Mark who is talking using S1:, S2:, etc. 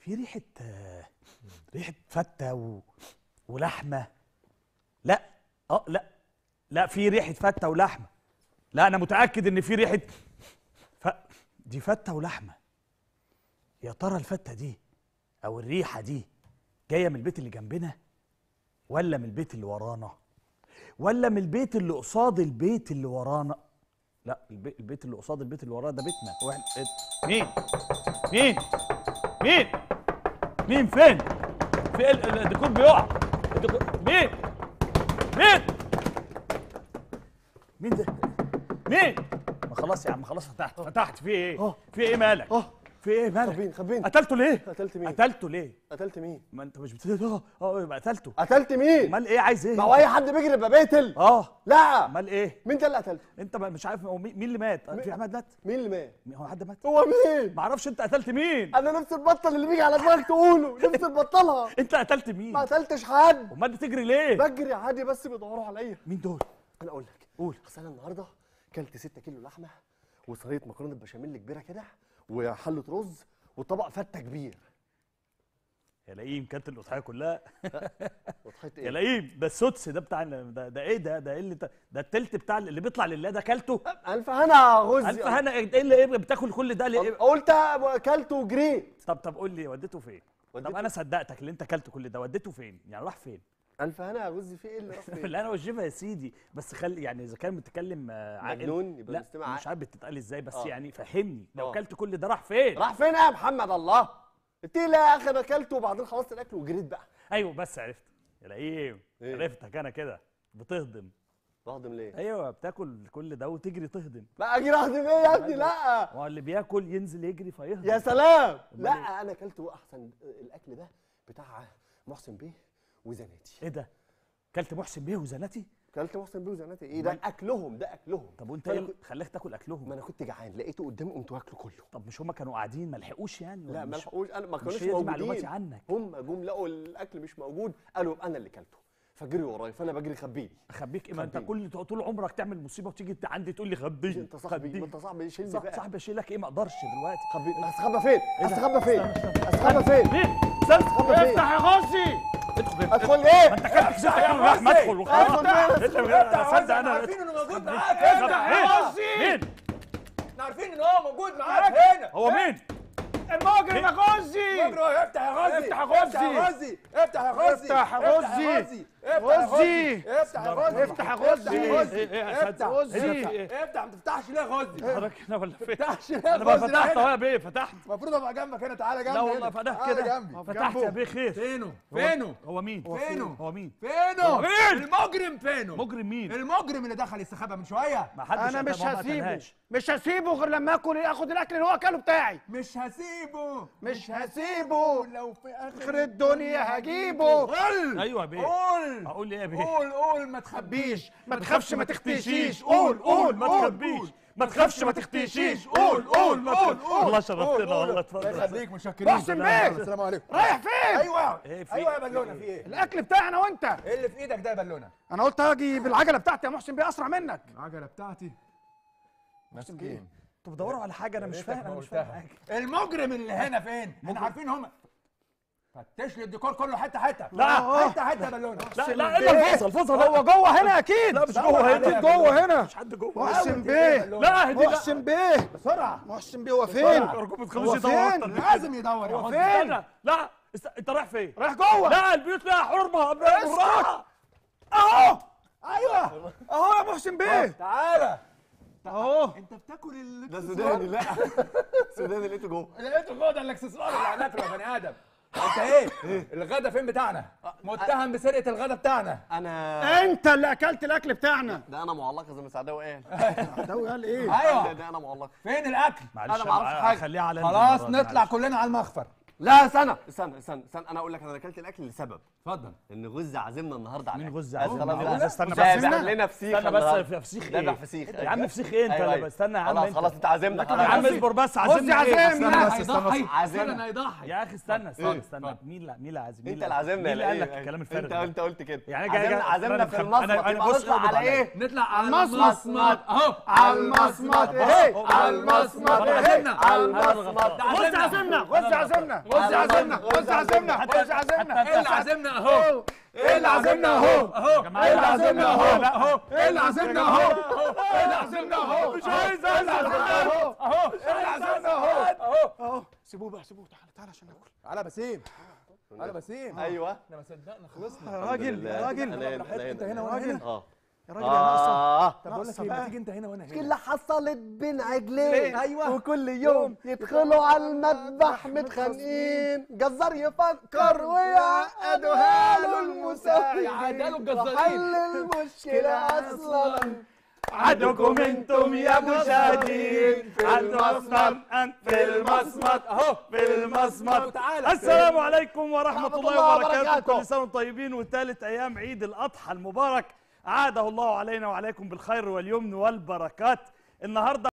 S1: في ريحه آه، ريحه فته و... ولحمه لا اه لا لا في ريحه فته ولحمه لا انا متاكد ان في ريحه ف... دي فته ولحمه يا ترى الفته دي او الريحه دي جايه من البيت اللي جنبنا ولا من البيت اللي ورانا ولا من البيت اللي قصاد البيت اللي ورانا لا البي... البيت اللي قصاد البيت اللي ورانا ده بيتنا واحد إيه؟ مين مين مين مين فين في ال- ال- الديكور بيقع الديكور مين مين مين ده مين ما خلاص يا عم خلاص فتحت فتحت في ايه
S2: آه.
S1: في ايه مالك
S2: اه
S1: في ايه مالك
S2: خبيني خبيني
S1: قتلته ليه
S2: قتلت مين؟
S1: قتلته ليه
S2: قتلت مين؟
S1: ما انت مش بت اه اه يبقى قتلته
S2: قتلت مين؟
S1: امال ايه عايز ايه
S2: ما هو اي حد بيجري يبقى بيقتل
S1: اه
S2: لا
S1: امال ايه
S2: مين ده اللي قتلته؟
S1: انت ما- مش عارف هو مين مين اللي مات في احمد مات
S2: مين اللي مات؟
S1: مين- هو حد مات
S2: هو مين؟
S1: ما اعرفش انت قتلت مين
S2: انا نفس البطل اللي بيجي على دماغك تقوله نفس البطلها
S1: انت قتلت مين
S2: ما قتلتش حد
S1: امال بتجري ليه
S2: بجري عادي بس بيدوروا عليا
S1: مين دول
S2: انا اقول لك
S1: قول
S2: اصل انا النهارده كلت 6 كيلو لحمه وصينيه مكرونه بشاميل كبيره كده وحله رز وطبق فته كبير
S1: يا لئيم كانت الاضحيه كلها
S2: وضحيت
S1: يا
S2: ايه؟
S1: لئيم ده السدس ده بتاع ال- ده, ده ايه ده ده ايه اللي انت ده التلت بتاع اللي بيطلع لله ده كلته
S2: الف هنا غزي
S1: الف هنا ايه اللي ايه بتاكل كل ده ليه
S2: قلت كلته وجريت
S1: طب طب قول لي وديته فين طب
S2: وديته-
S1: انا صدقتك اللي انت كلت كل ده وديته فين يعني راح فين
S2: الف هنا يا غزي في ايه اللي راح فين؟
S1: لا انا وجبها يا سيدي بس خلي يعني اذا كان بتتكلم آه، عاقل
S2: مجنون يبقى
S1: لا
S2: مستمع
S1: مش عارف بتتقال ازاي بس
S2: آه.
S1: يعني فهمني لو
S2: آه.
S1: كلت كل ده راح فين
S2: راح فين يا محمد الله؟ قلت لي لا يا اخي انا اكلته وبعدين خلصت الاكل وجريت بقى
S1: ايوه بس عرفت يا لئيم
S2: إيه؟
S1: عرفتك انا كده بتهضم
S2: بهضم ليه؟
S1: ايوه بتاكل كل ده وتجري تهضم
S2: لا اجي اهضم ايه يا ابني لا
S1: ما هو اللي بياكل ينزل يجري فيهضم
S2: يا سلام
S1: أمال
S2: لا
S1: إيه؟
S2: انا اكلته احسن الاكل ده بتاع محسن بيه وزناتي
S1: ايه ده كلت محسن بيه وزناتي
S2: اكلت محسن بيه وزناتي ايه ده
S1: أمال-
S2: اكلهم ده اكلهم
S1: طب وانت
S2: فأنا
S1: ايه
S2: كنت-
S1: خلاك تاكل اكلهم
S2: ما انا كنت جعان لقيته قدامي قمت واكله كله
S1: طب مش هما كانوا قاعدين ما لحقوش يعني ولا
S2: لا ما
S1: مش-
S2: لحقوش انا ما
S1: مش
S2: كانوش
S1: هي دي معلوماتي
S2: موجودين
S1: عنك
S2: هم جم لقوا الاكل مش موجود قالوا يبقى انا اللي كلته فجروا ورايا فانا بجري خبيني
S1: اخبيك ايه ما انت
S2: خبيني.
S1: كل طول عمرك تعمل مصيبه وتيجي انت عندي تقول لي خبيني
S2: انت صاحبي ما انت صاحبي شيلني
S1: صح
S2: بقى
S1: صاحبي اشيلك ايه ما اقدرش دلوقتي
S2: خبيني هستخبى فين
S1: إيه ده؟
S2: هستخبى فين
S1: استنى، استنى.
S2: هستخبى فين
S1: مين استنى
S2: استخبى فين
S1: افتح يا غوصي ادخل
S2: ادخل ايه
S1: ما انت كلت ست كيلو لحمه ادخل وخلاص
S2: ادخل فين
S1: انت انا صدق انا
S3: عارفين انه موجود معاك
S1: طب
S3: هنا
S1: مين؟
S3: يا غوصي
S1: مين
S3: احنا عارفين ان هو موجود معاك هنا
S1: هو مين
S3: المجرم يا غزي مجرم افتح يا غزي
S1: افتح يا
S3: غزي افتح يا غزي
S1: افتح يا غزي.
S3: غزي افتح يا غزي
S1: افتح يا
S3: غزي
S1: ايه ايه يا
S3: افتح
S1: غزي
S3: غزي افتح ما تفتحش ليه يا غزي
S1: حضرتك هنا ولا فين
S3: تفتحش ليه يا
S1: انا بقى
S3: غزي
S1: فتحت
S3: لا
S1: اهو يا بيه فتحت
S3: المفروض ابقى جنبك هنا تعالى جنبي
S1: لا والله
S3: هنا.
S1: فتحت
S3: تعالى
S1: كده
S3: جنبي
S1: فتحت يا بيه خير
S3: فينه
S1: هو-
S3: فينه
S1: هو مين
S3: فينه
S1: هو مين
S3: فينه
S1: هو مين؟
S3: المجرم فينه
S1: مجرم مين
S3: المجرم اللي دخل يستخبى من شويه
S1: ما حدش
S4: انا مش
S1: قتل- ما هو ما
S4: هسيبه
S1: قتلهاش.
S4: مش هسيبه غير لما اكل اخد الاكل اللي هو اكله بتاعي
S3: مش هسيبه
S4: مش هسيبه
S3: لو في اخر
S4: اخر الدنيا هجيبه
S3: قول
S1: ايوه يا بيه
S3: قول
S1: اقول ايه يا بيه
S3: قول قول ما تخبيش
S4: ما تخافش ما تختشيش
S1: قول قول ما تخبيش ما تخافش ما تختشيش قول قول ما
S3: قول،
S1: تخافش
S3: قول،
S1: والله شرفتنا
S3: قول،
S1: والله
S3: الله
S1: اتفضل
S3: يخليك مشكرين
S4: محسن بيه
S3: السلام عليكم
S4: رايح فين
S3: ايوه
S1: ايه في
S3: ايوه يا بالونه في ايه
S4: الاكل بتاعنا وانت
S3: ايه اللي في ايدك ده يا بالونه
S4: انا قلت اجي بالعجله بتاعتي يا محسن بيه اسرع منك
S3: العجله بتاعتي مسكين
S1: انتوا بتدوروا على حاجه انا مش فاهم انا مش فاهم حاجه
S3: المجرم اللي هنا فين احنا عارفين هم فتش لي الديكور كله حته حته
S1: لا.
S3: حته حته يا بالونه
S1: لا لا الا الفصل الفصل
S4: هو جوه هنا اكيد
S1: لا مش جوه هنا
S4: اكيد جوه هنا
S1: مش حد جوه
S4: محسن بيه
S1: لا دي لا
S4: محسن بيه
S3: بسرعه
S4: محسن بيه هو فين
S1: ارجوك ما
S4: هو
S1: تخلوش يدور
S4: فين؟
S1: اكتر من
S3: لازم يدور يا
S4: هو
S3: حسن.
S4: فين؟
S1: كده. لا است- انت رايح فين
S4: رايح جوه
S1: لا البيوت لها حرمه بالراحه
S4: اهو
S3: ايوه
S4: اهو يا محسن بيه
S3: تعالى
S4: اهو
S3: انت بتاكل ال
S2: ده سوداني لا سوداني لقيته جوه
S3: لقيته جوه ده الاكسسوار اللي هناكله يا بني ادم انت ايه الغدا فين بتاعنا متهم بسرقه الغدا بتاعنا
S2: انا
S4: انت اللي اكلت الاكل بتاعنا
S2: ده انا معلقه زي ما سعداوي قال
S4: ده قال ايه
S2: ده,
S3: ايوه
S2: ده انا معلقه
S3: فين الاكل
S1: معلش
S2: أنا ما أعرفش
S1: أنا
S2: حاجة.
S1: خليها على
S3: خلاص
S1: المرة دي،
S3: نطلع
S1: معلش.
S3: كلنا على المخفر
S2: لا استنى استنى استنى استنى انا اقول لك انا اكلت الاكل لسبب
S3: اتفضل
S2: ان غز عزمنا النهارده على
S1: مين
S2: الأكل.
S1: غز
S2: خلاص
S1: عزمنا؟
S2: بقى.
S1: غز استنى بس.
S2: ذابح
S1: استنى.
S2: لنا فسيخ
S1: استنى بس
S2: النهاردة.
S1: في فسيخ
S2: ذابح
S1: ايه
S2: فسيخ
S1: يا عم فسيخ ايه انت
S2: أيوة،
S1: لا
S2: أيوة.
S1: استنى يا عم
S2: خلاص
S1: انت
S2: خلاص انت عازمنا
S1: يا عم
S2: خلاص.
S1: اصبر بس
S4: بص
S1: عازمنا
S4: يا
S1: ايه؟
S4: عزيمنا.
S1: استنى بس استنى بس
S2: عازمنا
S3: هيضحي
S1: يا اخي استنى استنى
S3: إيه؟
S1: استنى
S3: اتفضل.
S1: مين لا مين اللي عازم مين
S2: انت اللي عازمنا
S1: مين اللي قال لك
S2: إيه؟
S1: الكلام الفارغ
S2: انت
S1: ده؟
S2: انت قلت كده
S1: يعني جاي-
S2: عازمنا
S1: جاي-
S2: عازمنا
S1: أنا
S2: في
S1: بخم-
S2: المصمت
S1: أنا- أنا
S2: يبقى
S1: بص
S2: نطلع
S1: اقبض
S2: على
S1: عليك.
S2: ايه
S3: نطلع على
S4: المصمت.
S3: المصمت اهو
S4: على المصمت ايه
S3: على المصمت
S1: ده
S3: عزمنا
S2: على المصمت
S3: ده
S4: غز
S3: عزمنا
S4: عزمنا غز عزمنا
S3: غز عزمنا غز عزمنا غز عزمنا ايه اللي عزمنا اهو ايه اللي عزمنا اهو اهو ايه اللي عزمنا اهو لا اهو ايه اللي عزمنا اهو ايه اللي عزمنا اهو مش عايز اهو اهو ايه اللي عزمنا اهو اهو
S4: اهو سيبوه بقى سيبوه تعالى تعالى عشان ناكل
S3: تعالى بسيم تعالى بسيم
S2: ايوه
S3: احنا ما صدقنا خلصنا
S4: يا راجل يا راجل
S2: أنا-
S3: براحتك،
S2: أنا-
S3: انت هنا وانا
S4: راجل.
S3: هنا
S2: اه
S4: يا راجل يا ناقصه
S2: اه
S3: طب بقول لك
S4: ناقصة
S3: ايه ما
S4: بقى.
S3: تيجي انت هنا وانا هنا
S2: اللي حصلت بين عجلين
S3: ايوه
S2: وكل يوم يدخلوا على المذبح متخانقين جزار يفكر ويعقدوها له المساعدين
S3: يعقدها الجزارين.
S2: وحل المشكلة أصلا
S1: عدوكم انتم يا مشاهدين المصمت في المصمت
S3: اهو
S1: في المصمت
S3: وتعالى.
S1: السلام عليكم ورحمة
S2: ورحمة
S1: الله
S2: الله
S1: وبركاته
S2: وبركاته.
S1: كل سنة وانتم طيبين وثالث أيام عيد الأضحى المبارك عاده الله علينا وعليكم بالخير واليمن والبركات النهاردة